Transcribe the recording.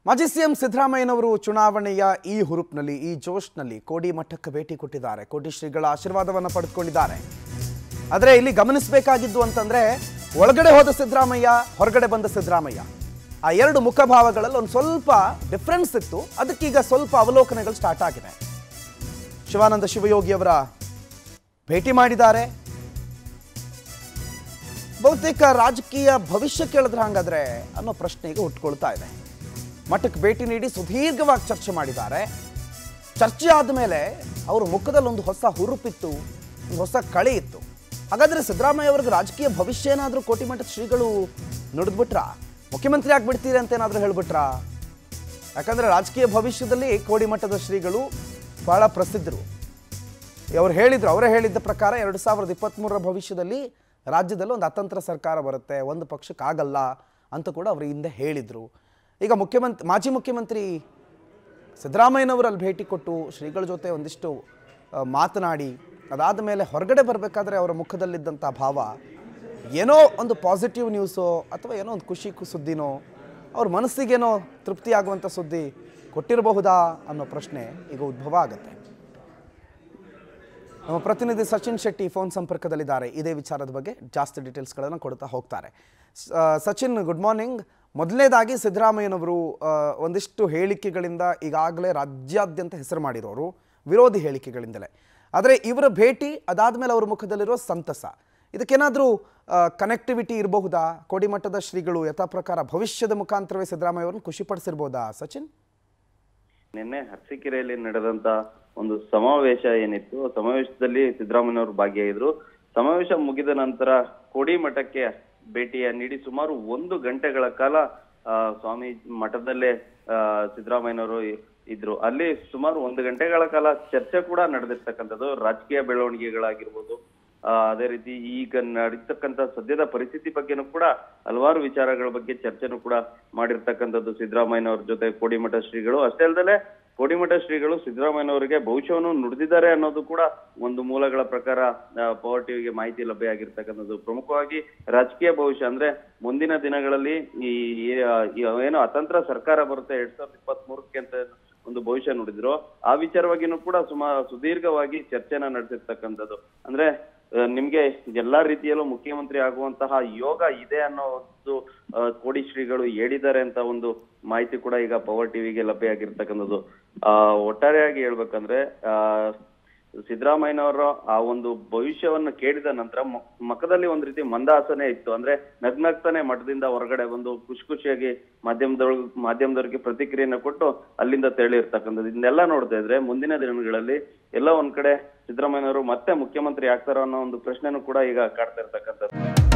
ಮಾಜಿ ಸಿಎಂ ಸಿದ್ದರಾಮಯ್ಯನವರು ಚುನಾವಣೆಯ ಈ ಹುರುಪ್ನಲ್ಲಿ ಈ ಜೋಶ್ನಲ್ಲಿ ಕೋಡಿ ಮಠಕ್ಕೆ ಭೇಟಿ ಕೊಟ್ಟಿದ್ದಾರೆ ಕೋಟಿ ಶ್ರೀಗಳ ಆಶೀರ್ವಾದವನ್ನು ಪಡೆದುಕೊಂಡಿದ್ದಾರೆ ಆದರೆ ಇಲ್ಲಿ ಗಮನಿಸಬೇಕಾಗಿದ್ದು ಅಂತಂದ್ರೆ ಒಳಗಡೆ ಹೋದ ಸಿದ್ದರಾಮಯ್ಯ ಹೊರಗಡೆ ಬಂದ ಸಿದ್ದರಾಮಯ್ಯ ಆ ಎರಡು ಮುಖಭಾವಗಳಲ್ಲಿ ಒಂದು ಸ್ವಲ್ಪ ಡಿಫ್ರೆನ್ಸ್ ಇತ್ತು ಅದಕ್ಕೀಗ ಸ್ವಲ್ಪ ಅವಲೋಕನಗಳು ಸ್ಟಾರ್ಟ್ ಆಗಿದೆ ಶಿವಾನಂದ ಶಿವಯೋಗಿಯವರ ಭೇಟಿ ಮಾಡಿದ್ದಾರೆ ಬಹುತೇಕ ರಾಜಕೀಯ ಭವಿಷ್ಯ ಕೇಳಿದ್ರೆ ಹಂಗಾದ್ರೆ ಅನ್ನೋ ಪ್ರಶ್ನೆ ಈಗ ಹುಟ್ಕೊಳ್ತಾ ಇದೆ ಮಠಕ್ಕೆ ಭೇಟಿ ನೀಡಿ ಸುದೀರ್ಘವಾಗಿ ಚರ್ಚೆ ಮಾಡಿದ್ದಾರೆ ಚರ್ಚೆ ಆದಮೇಲೆ ಅವ್ರ ಮುಖದಲ್ಲಿ ಒಂದು ಹೊಸ ಹುರುಪಿತ್ತು ಒಂದು ಹೊಸ ಕಳೆ ಇತ್ತು ಹಾಗಾದ್ರೆ ಸಿದ್ದರಾಮಯ್ಯ ಅವ್ರಿಗೆ ರಾಜಕೀಯ ಭವಿಷ್ಯ ಏನಾದರೂ ಕೋಟಿ ಮಠದ ಶ್ರೀಗಳು ನುಡಿದ್ಬಿಟ್ರಾ ಮುಖ್ಯಮಂತ್ರಿ ಆಗ್ಬಿಡ್ತೀರಿ ಅಂತ ಏನಾದರೂ ಹೇಳ್ಬಿಟ್ರಾ ಯಾಕಂದ್ರೆ ರಾಜಕೀಯ ಭವಿಷ್ಯದಲ್ಲಿ ಕೋಡಿ ಮಠದ ಶ್ರೀಗಳು ಬಹಳ ಪ್ರಸಿದ್ಧರು ಅವ್ರು ಹೇಳಿದ್ರು ಅವರೇ ಹೇಳಿದ್ದ ಪ್ರಕಾರ ಎರಡು ಸಾವಿರದ ಇಪ್ಪತ್ತ್ಮೂರರ ಭವಿಷ್ಯದಲ್ಲಿ ರಾಜ್ಯದಲ್ಲಿ ಒಂದು ಅತಂತ್ರ ಸರ್ಕಾರ ಬರುತ್ತೆ ಒಂದು ಪಕ್ಷಕ್ಕಾಗಲ್ಲ ಅಂತ ಕೂಡ ಅವರು ಹಿಂದೆ ಹೇಳಿದರು ಈಗ ಮುಖ್ಯಮಂತ್ರಿ ಮಾಜಿ ಮುಖ್ಯಮಂತ್ರಿ ಸಿದ್ದರಾಮಯ್ಯನವರು ಅಲ್ಲಿ ಭೇಟಿ ಕೊಟ್ಟು ಶ್ರೀಗಳ ಜೊತೆ ಒಂದಿಷ್ಟು ಆ, ಮಾತನಾಡಿ ಅದಾದ ಮೇಲೆ ಹೊರಗಡೆ ಬರಬೇಕಾದ್ರೆ ಅವರ ಮುಖದಲ್ಲಿದ್ದಂಥ ಭಾವ ಏನೋ ಒಂದು ಪಾಸಿಟಿವ್ ನ್ಯೂಸೋ ಅಥವಾ ಏನೋ ಒಂದು ಖುಷಿ ಕು- ಸುದ್ದಿನೋ ಅವ್ರ ಮನಸ್ಸಿಗೇನೋ ತೃಪ್ತಿ ಆಗುವಂಥ ಸುದ್ದಿ ಕೊಟ್ಟಿರಬಹುದಾ ಅನ್ನೋ ಪ್ರಶ್ನೆ ಈಗ ಉದ್ಭವ ಆಗುತ್ತೆ ನಮ್ಮ ಪ್ರತಿನಿಧಿ ಸಚಿನ್ ಶೆಟ್ಟಿ ಫೋನ್ ಸಂಪರ್ಕದಲ್ಲಿದ್ದಾರೆ ಇದೇ ವಿಚಾರದ ಬಗ್ಗೆ ಜಾಸ್ತಿ ಡೀಟೇಲ್ಸ್ಗಳನ್ನು ಕೊಡ್ತಾ ಹೋಗ್ತಾರೆ ಸ- ಆ, ಸಚಿನ್ ಗುಡ್ ಮಾರ್ನಿಂಗ್ ಮೊದಲನೇದಾಗಿ ಸಿದ್ದರಾಮಯ್ಯನವರು ಆ, ಒಂದಿಷ್ಟು ಹೇಳಿಕೆಗಳಿಂದ ಈಗಾಗಲೇ ರಾಜ್ಯಾದ್ಯಂತ ಹೆಸರು ಮಾಡಿರೋರು ವಿರೋಧಿ ಹೇಳಿಕೆಗಳಿಂದಲೇ ಆದರೆ ಇವರ ಭೇಟಿ ಅದಾದಮೇಲೆ ಅವರ ಮುಖದಲ್ಲಿರೋ ಸಂತಸ ಇದಕ್ಕೇನಾದರೂ ಕನೆಕ್ಟಿವಿಟಿ ಇರಬಹುದಾ ಕೋಡಿಮಠದ ಶ್ರೀಗಳು ಯಥಾ ಪ್ರಕಾರ ಭವಿಷ್ಯದ ಮುಖಾಂತರವೇ ಸಿದ್ದರಾಮಯ್ಯ ಅವರನ್ನು ಖುಷಿಪಡಿಸಿರ್ಬೋದಾ ಸಚಿನ್ ನಿನ್ನೆ ಅರಸೀಕೆರೆಯಲ್ಲಿ ನಡೆದಂತ ಒಂದು ಸಮಾವೇಶ ಏನಿತ್ತು ಆ ಸಮಾವೇಶದಲ್ಲಿ ಸಿದ್ದರಾಮಯ್ಯನವರು ಭಾಗಿಯಾಗಿದ್ರು ಸಮಾವೇಶ ಮುಗಿದ ನಂತರ ಕೋಡಿ ಮಠಕ್ಕೆ ಭೇಟಿಯ ನೀಡಿ ಸುಮಾರು ಒಂದು ಗಂಟೆಗಳ ಕಾಲ ಆ, ಸ್ವಾಮಿ ಮಠದಲ್ಲೇ ಆ, ಸಿದ್ದರಾಮಯ್ಯನವರು ಇ- ಇದ್ರು ಅಲ್ಲಿ ಸುಮಾರು ಒಂದು ಗಂಟೆಗಳ ಕಾಲ ಚರ್ಚೆ ಕೂಡ ನಡೆದಿರ್ತಕ್ಕಂಥದ್ದು ರಾಜಕೀಯ ಬೆಳವಣಿಗೆಗಳಾಗಿರ್ಬೋದು ಆ, ಅದೇ ರೀತಿ ಈಗ ನಡೀತಕ್ಕಂತ ಸದ್ಯದ ಪರಿಸ್ಥಿತಿ ಬಗ್ಗೆನೂ ಕೂಡ ಹಲವಾರು ವಿಚಾರಗಳ ಬಗ್ಗೆ ಚರ್ಚೆನೂ ಕೂಡ ಮಾಡಿರ್ತಕ್ಕಂಥದ್ದು ಸಿದ್ದರಾಮಯ್ಯನವ್ರ ಜೊತೆ ಕೋಡಿಮಠ ಶ್ರೀಗಳು ಅಷ್ಟೇ ಅಲ್ಲದೆ ಕೋಡಿಮಠ ಶ್ರೀಗಳು ಸಿದ್ದರಾಮಯ್ಯನವರಿಗೆ ಭವಿಷ್ಯವನ್ನು ನುಡಿದಿದ್ದಾರೆ ಅನ್ನೋದು ಕೂಡ ಒಂದು ಮೂಲಗಳ ಪ್ರಕಾರ ಪವರ್ ಟಿವಿಗೆ ಮಾಹಿತಿ ಲಭ್ಯ ಆಗಿರ್ತಕ್ಕಂಥದ್ದು ಪ್ರಮುಖವಾಗಿ ರಾಜಕೀಯ ಭವಿಷ್ಯ ಅಂದ್ರೆ ಮುಂದಿನ ದಿನಗಳಲ್ಲಿ ಈ ಈ ಏನು ಅತಂತ್ರ ಸರ್ಕಾರ ಬರುತ್ತೆ ಎರಡ್ ಸಾವಿರದ ಇಪ್ಪತ್ತ್ ಮೂರಕ್ಕೆ ಅಂತ ಒಂದು ಭವಿಷ್ಯ ನುಡಿದ್ರು ಆ ವಿಚಾರವಾಗಿನೂ ಕೂಡ ಸುಮಾರು ಸುದೀರ್ಘವಾಗಿ ಚರ್ಚೆನ ನಡೆಸಿರ್ತಕ್ಕಂಥದ್ದು ಅಂದ್ರೆ ಆ, ನಿಮ್ಗೆ ಎಲ್ಲಾ ರೀತಿಯಲ್ಲೂ ಮುಖ್ಯಮಂತ್ರಿ ಆಗುವಂತಹ ಯೋಗ ಇದೆ ಅನ್ನೋ ಒಂದು ಆ, ಕೋಡಿ ಶ್ರೀಗಳು ಹೇಳಿದ್ದಾರೆ ಅಂತ ಒಂದು ಮಾಹಿತಿ ಕೂಡ ಈಗ ಪವರ್ ಟಿವಿಗೆ ಲಭ್ಯ ಆಗಿರ್ತಕ್ಕಂಥದ್ದು ಆ ಒಟ್ಟಾರೆಯಾಗಿ ಹೇಳ್ಬೇಕಂದ್ರೆ ಆ ಸಿದ್ದರಾಮಯ್ಯನವರ ಆ ಒಂದು ಭವಿಷ್ಯವನ್ನ ಕೇಳಿದ ನಂತರ ಮ- ಮುಖದಲ್ಲಿ ಒಂದ್ ರೀತಿ ಮಂದಹಾಸನೆ ಇತ್ತು ಅಂದ್ರೆ ನಗ್ನಗ್ತಾನೆ ಮಠದಿಂದ ಹೊರಗಡೆ ಬಂದು ಖುಷಿ ಖುಷಿಯಾಗಿ ಮಾಧ್ಯಮದೊಳಗೆ ಮಾಧ್ಯಮದವರಿಗೆ ಪ್ರತಿಕ್ರಿಯೆನ ಕೊಟ್ಟು ಅಲ್ಲಿಂದ ತೆರಳಿರ್ತಕ್ಕಂಥದ್ದು ಇದನ್ನೆಲ್ಲ ನೋಡ್ತಾ ಇದ್ರೆ ಮುಂದಿನ ದಿನಗಳಲ್ಲಿ ಎಲ್ಲ ಒಂದ್ ಕಡೆ ಸಿದ್ದರಾಮಯ್ಯನವರು ಮತ್ತೆ ಮುಖ್ಯಮಂತ್ರಿ ಆಗ್ತಾರೋ ಅನ್ನೋ ಒಂದು ಪ್ರಶ್ನೆನೂ ಕೂಡ ಈಗ ಕಾಡ್ತಾ ಇರ್ತಕ್ಕಂಥದ್ದು